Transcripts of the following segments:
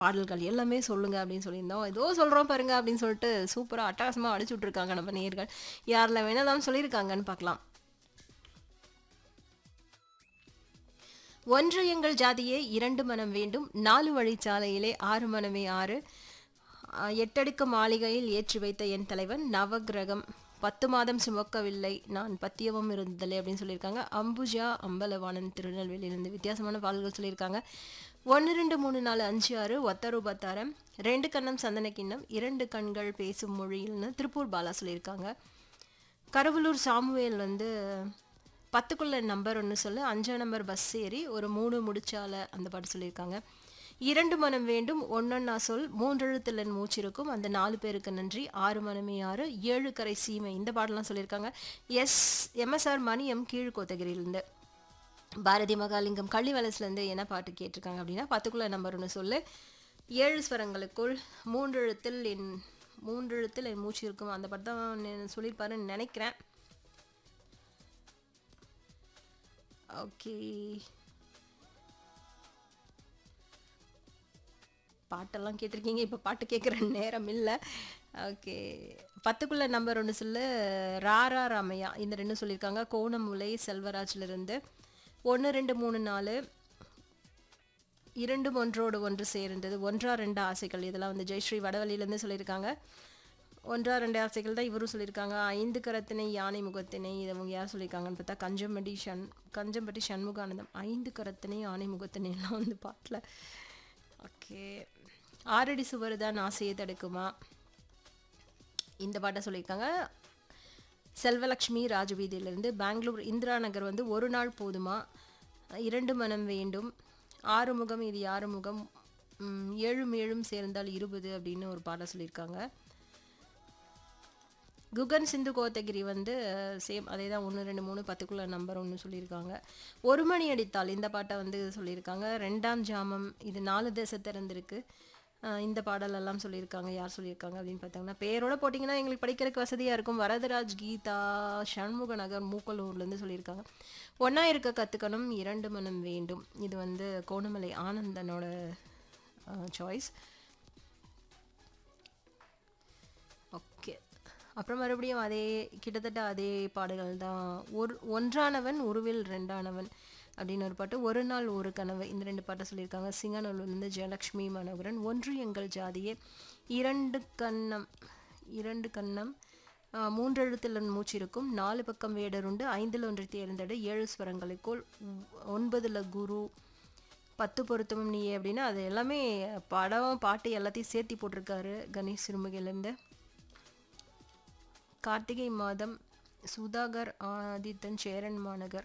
பாடல்கள் எல்லாமே சொல்லுங்க அப்படின்னு சொல்லியிருந்தோம் ஏதோ சொல்கிறோம் பாருங்க அப்படின்னு சொல்லிட்டு சூப்பராக அட்டகாசமாக அடிச்சு விட்ருக்காங்க நம்ம நேயர்கள் யாரில் வேணாலும் சொல்லியிருக்காங்கன்னு பார்க்கலாம் ஒன்று எங்கள் ஜாதியே இரண்டு மனம் வேண்டும் நாலு வழிச்சாலையிலே ஆறு மனமே ஆறு அஹ், எட்டடுக்கு மாளிகையில் ஏற்றி வைத்த என் தலைவன் நவக்கிரகம் பத்து மாதம் சுமக்கவில்லை நான் பத்தியமும் இருந்ததில்லை அப்படின்னு சொல்லியிருக்காங்க அம்புஜா அம்பலவாணன் திருநெல்வேலியிலிருந்து வித்தியாசமான பாடல்கள் சொல்லியிருக்காங்க ஒன்று ரெண்டு மூணு நாலு அஞ்சு ஆறு ஒத்த ரூபத்தாரம் ரெண்டு கண்ணம் சந்தன கிண்ணம் இரண்டு கண்கள் பேசும் மொழியில்னு திருப்பூர் பாலா சொல்லியிருக்காங்க கருவலூர் சாமுவேல் வந்து பத்துக்குள்ள நம்பர் ஒன்று சொல்லு அஞ்சாம் நம்பர் பஸ் ஏறி ஒரு மூணு முடிச்சால அந்த பாட்டு சொல்லியிருக்காங்க இரண்டு மனம் வேண்டும் ஒன்னொன்னா சொல் மூன்றெழுத்தில் என் மூச்சு இருக்கும் அந்த நாலு பேருக்கு நன்றி ஆறு மனமே ஆறு ஏழு கரை சீமை இந்த பாடலாம் சொல்லியிருக்காங்க எஸ் எம்எஸ்ஆர் மணி எம் கீழ்கோத்தகிரியிலேருந்து பாரதி மகாலிங்கம் கள்ளி வலசுலேருந்து என்ன பாட்டு கேட்டிருக்காங்க அப்படின்னா பத்துக்குள்ள நம்பர் ஒன்று சொல்லு ஏழு ஸ்வரங்களுக்குள் மூன்றெழுத்தில் என் மூன்றெழுத்தில் என் மூச்சு இருக்கும் அந்த பாட்டு தான் நெ- சொல்லியிருப்பாருன்னு நினைக்கிறேன் ஓகே பாட்டெல்லாம் கேட்டிருக்கீங்க இப்போ பாட்டு கேட்குற நேரம் இல்லை ஓகே பத்துக்குள்ள நம்பர் ஒன்று சொல்லு ராரா ராமையா இந்த ரெண்டும் சொல்லியிருக்காங்க கோணமுலை செல்வராஜ்லேருந்து ஒன்று ரெண்டு மூணு நாலு இரண்டும் ஒன்றோடு ஒன்று சேர்ந்தது ஒன்றா ரெண்டு ஆசைகள் இதெல்லாம் வந்து ஜெயஸ்ரீ வடவழியிலேருந்து சொல்லியிருக்காங்க ஒன்றா ரெண்டு ஆசைகள் தான் இவரும் சொல்லியிருக்காங்க ஐந்து கரத்தினை யானை முகத்தினை இதை அவங்க யார் சொல்லியிருக்காங்கன்னு பார்த்தா கஞ்சம்பட்டி ஷண் கஞ்சம்பட்டி சண்முகானந்தம் ஐந்து கரத்தினை யானை முகத்தினைலாம் வந்து பாட்டில் ஓகே ஆறடி சுவர் தான் ஆசையை தடுக்குமா இந்த பாட்டை சொல்லியிருக்காங்க செல்வலக்ஷ்மி ராஜவீதியிலிருந்து பெங்களூர் இந்திரா நகர் வந்து ஒரு நாள் போதுமா இரண்டு மனம் வேண்டும் ஆறு முகம் இது யாறு முகம் ம், ஏழும் ஏழும் சேர்ந்தால் இருபது அப்படின்னு ஒரு பாட்டை சொல்லியிருக்காங்க குகன் சிந்து கோத்தகிரி வந்து சேம் அதே தான் ஒன்று ரெண்டு மூணு பத்துக்குள்ள நம்பர் ஒன்று சொல்லியிருக்காங்க ஒரு மணி அடித்தால் இந்த பாட்டை வந்து சொல்லியிருக்காங்க ரெண்டாம் ஜாமம் இது நாலு தேச திறந்திருக்கு அஹ் இந்த பாடல் எல்லாம் சொல்லியிருக்காங்க யார் சொல்லியிருக்காங்க அப்படின்னு பார்த்தாங்கன்னா பேரோட போட்டிங்கன்னா எங்களுக்கு படிக்கிறதுக்கு வசதியாக இருக்கும் வரதராஜ் கீதா சண்முக நகர் மூக்கலூர்லேருந்து சொல்லியிருக்காங்க ஒன்றா இருக்க கற்றுக்கணும் இரண்டு மனம் வேண்டும் இது வந்து கோணமலை ஆனந்தனோட சாய்ஸ் ஓகே அப்புறம் மறுபடியும் அதே கிட்டத்தட்ட அதே பாடுகள் தான் ஒரு ஒன்றானவன் உருவில் ரெண்டானவன் அப்படின்னு ஒரு பாட்டு ஒரு நாள் ஒரு கனவு இந்த ரெண்டு பாட்டை சொல்லியிருக்காங்க சிங்கநல்லூர்லேருந்து ஜெயலக்ஷ்மி மனோகரன் ஒன்று எங்கள் ஜாதியே இரண்டு கண்ணம் இரண்டு கண்ணம் ஆஹ், மூன்றெழுத்தில் மூச்சு இருக்கும் நாலு பக்கம் வேடருண்டு ஐந்தில் ஒன்று தேர்ந்தெடு ஏழு ஸ்வரங்களுக்குள் ஒன்பதுல குரு பத்து பொருத்தமும் நீயே அப்படின்னா அது எல்லாமே படம் பாட்டு எல்லாத்தையும் சேர்த்தி போட்டிருக்காரு கணேஷ் சிறுமுகையிலேருந்து கார்த்திகை மாதம் சுதாகர் ஆதித்தன் சேரன் மாநகர்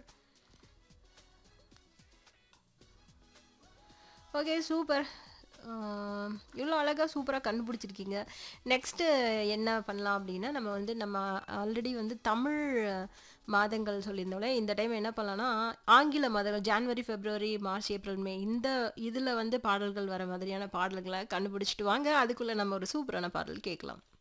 ஓகே சூப்பர் இவ்வளோ அழகாக சூப்பராக கண்டுபிடிச்சிருக்கீங்க நெக்ஸ்ட்டு என்ன பண்ணலாம் அப்படின்னா நம்ம வந்து நம்ம ஆல்ரெடி வந்து தமிழ் மாதங்கள் சொல்லியிருந்தோம்ல இந்த டைம் என்ன பண்ணலாம்னா ஆங்கில மாதங்கள் January February March April May இந்த இதில் வந்து பாடல்கள் வர மாதிரியான பாடல்களை கண்டுபிடிச்சிட்டு வாங்க அதுக்குள்ளே நம்ம ஒரு சூப்பரான பாடல் கேட்கலாம்